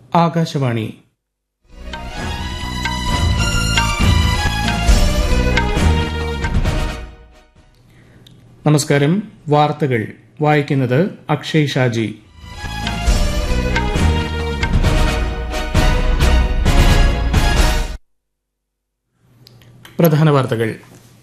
ആകാശവാണി നമസ്കാരം വാർത്തകൾ വായിക്കുന്നത് അക്ഷയ് ഷാജി പ്രധാന വാർത്തകൾ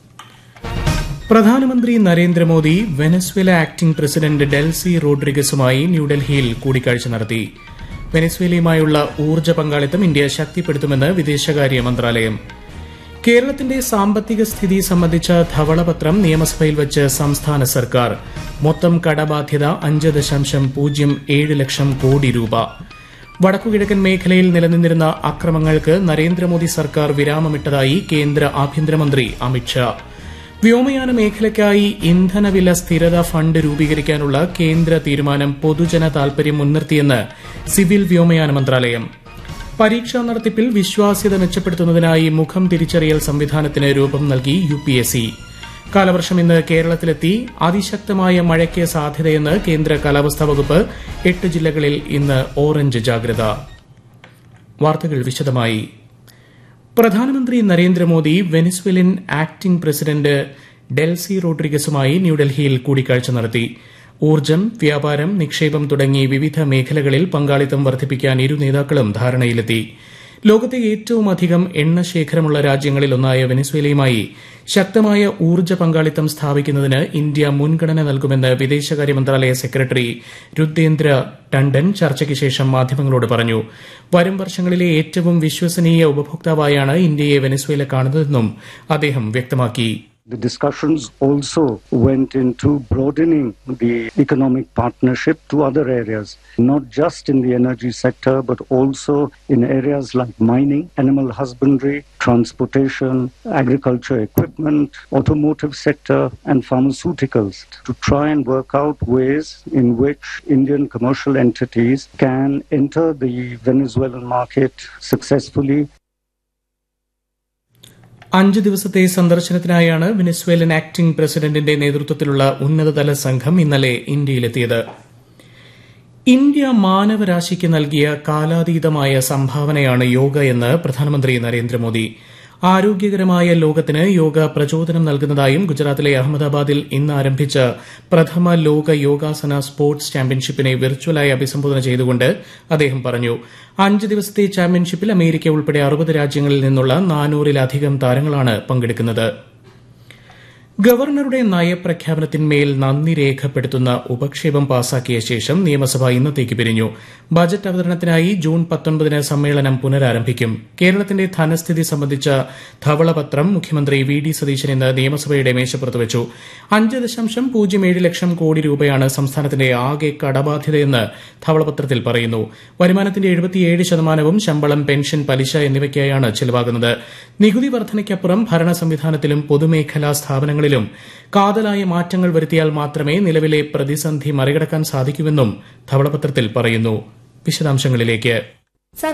പ്രധാനമന്ത്രി Narendra Modi Venezuela acting president Delcy റോഡ്രിഗസുമായി ന്യൂഡൽഹിയിൽ കൂടിക്കാഴ്ച നടത്തി വെനസ്വേലയുമായുള്ള ഊർജ്ജ പങ്കാളിത്തം ഇന്ത്യ ശക്തിപ്പെടുത്തുമെന്ന് വിദേശകാര്യ മന്ത്രാലയം കേരളത്തിന്റെ സാമ്പത്തിക സ്ഥിതി സംബന്ധിച്ച ധവളപത്രം നിയമസഭയിൽ വച്ച് സംസ്ഥാന സർക്കാർ മൊത്തം കടബാധ്യത അഞ്ച് ദശാംശം പൂജ്യം ഏഴ് ലക്ഷം കോടി രൂപ വടക്കുകിഴക്കൻ മേഖലയിൽ നിലനിന്നിരുന്ന അക്രമങ്ങൾക്ക് നരേന്ദ്രമോദി സർക്കാർ വിരാമമിട്ടതായി കേന്ദ്ര ആഭ്യന്തരമന്ത്രി അമിത്ഷാ വ്യോമയാന മേഖലയ്ക്കായി ഇന്ധനവില സ്ഥിരത ഫണ്ട് രൂപീകരിക്കാനുള്ള കേന്ദ്ര തീരുമാനം പൊതുജന താൽപര്യം മുൻനിർത്തിയെന്ന് സിവിൽ വ്യോമയാന മന്ത്രാലയം പരീക്ഷാ നടത്തിപ്പിൽ വിശ്വാസ്യത മെച്ചപ്പെടുത്തുന്നതിനായി മുഖം തിരിച്ചറിയൽ സംവിധാനത്തിന് രൂപം നൽകി യുപിഎസ്സി കാലവർഷം ഇന്ന് കേരളത്തിലെത്തി അതിശക്തമായ മഴയ്ക്ക് സാധ്യതയെന്ന് കേന്ദ്ര കാലാവസ്ഥാ വകുപ്പ് എട്ട് ജില്ലകളിൽ ഇന്ന് ഓറഞ്ച് ജാഗ്രത വാർത്തകൾ വിശദമായി പ്രധാനമന്ത്രി Narendra Modi Venezuelan acting president Delcy റോഡ്രിഗസുമായി ന്യൂഡൽഹിയിൽ കൂടിക്കാഴ്ച നടത്തി ഊർജ്ജം വ്യാപാരം നിക്ഷേപം തുടങ്ങി വിവിധ മേഖലകളിൽ പങ്കാളിത്തം വർദ്ധിപ്പിക്കാൻ ഇരു നേതാക്കളും ധാരണയിലെത്തി ലോകത്തെ ഏറ്റവും അധികം എണ്ണ ശേഖരമുള്ള രാജ്യങ്ങളിലൊന്നായ വെനിസ്വേലയുമായി ശക്തമായ ഊർജ്ജ പങ്കാളിത്തം സ്ഥാപിക്കുന്നതിന് ഇന്ത്യ മുൻഗണന നൽകുമെന്ന് വിദേശകാര്യ മന്ത്രാലയ സെക്രട്ടറി രുദ്ദേന്ദ്ര ടണ്ടൻ ചർച്ചയ്ക്ക് ശേഷം മാധ്യമങ്ങളോട് പറഞ്ഞു വരും വർഷങ്ങളിലെ ഏറ്റവും വിശ്വസനീയ ഉപഭോക്താവായാണ് ഇന്ത്യയെ വെനസ്വേല കാണുന്നതെന്നും അദ്ദേഹം വ്യക്തമാക്കി The discussions also went into broadening the economic partnership to other areas, not just in the energy sector, but also in areas like mining, animal husbandry, transportation, agriculture equipment, automotive sector, and pharmaceuticals to try and work out ways in which Indian commercial entities can enter the Venezuelan market successfully അഞ്ച് ദിവസത്തെ സന്ദർശനത്തിനായാണ് Venezuelan acting പ്രസിഡന്റിന്റെ നേതൃത്വത്തിലുള്ള ഉന്നതതല സംഘം ഇന്നലെ ഇന്ത്യയിലെത്തിയത് India മാനവരാശിക്ക് നൽകിയ കാലാതീതമായ സംഭാവനയാണ് യോഗ എന്ന് പ്രധാനമന്ത്രി നരേന്ദ്രമോദി ആരോഗ്യകരമായ ലോകത്തിന് യോഗ പ്രചോദനം നൽകുന്നതായും ഗുജറാത്തിലെ അഹമ്മദാബാദിൽ ഇന്ന് ആരംഭിച്ച പ്രഥമ ലോക യോഗാസന സ്പോർട്സ് ചാമ്പ്യൻഷിപ്പിനെ വിർച്വലായി അഭിസംബോധന ചെയ്തുകൊണ്ട് അദ്ദേഹം പറഞ്ഞു അഞ്ച് ദിവസത്തെ ചാമ്പ്യൻഷിപ്പിൽ അമേരിക്ക ഉൾപ്പെടെ അറുപത് രാജ്യങ്ങളിൽ നിന്നുള്ള നാനൂറിലധികം താരങ്ങളാണ് പങ്കെടുക്കുന്നത് ഗവർണറുടെ നയപ്രഖ്യാപനത്തിന്മേൽ നന്ദി രേഖപ്പെടുത്തുന്ന ഉപക്ഷേപം പാസാക്കിയ ശേഷം നിയമസഭ ഇന്നത്തേക്ക് പിരിഞ്ഞു ബജറ്റ് അവതരണത്തിനായി ജൂൺ പത്തൊൻപതിന് സമ്മേളനം പുനരാരംഭിക്കും കേരളത്തിന്റെ ധനസ്ഥിതി സംബന്ധിച്ച ധവളപത്രം മുഖ്യമന്ത്രി വി ഡി സതീശൻ ഇന്ന് നിയമസഭയുടെ മേശപ്പുറത്ത് വെച്ചു അഞ്ച് ദശാംശം പൂജ്യം ഏഴ് ലക്ഷം കോടി രൂപയാണ് സംസ്ഥാനത്തിന്റെ ആകെ കടബാധ്യതയെന്ന് ധവളപത്രത്തിൽ പറയുന്നു വരുമാനത്തിന്റെ എഴുപത്തിയേഴ് ശതമാനവും ശമ്പളം പെൻഷൻ പലിശ എന്നിവയ്ക്കായാണ് ചെലവാകുന്നത് നികുതി വർധനയ്ക്കപ്പുറം ഭരണ സംവിധാനത്തിലും പൊതുമേഖലാ സ്ഥാപനങ്ങളിലും കാതലായ മാറ്റങ്ങൾ വരുത്തിയാൽ മാത്രമേ നിലവിലെ പ്രതിസന്ധി മറികടക്കാൻ സാധിക്കൂവെന്നും ധവളപത്രത്തിൽ പറയുന്നു വിശദാംശങ്ങളിലേക്ക്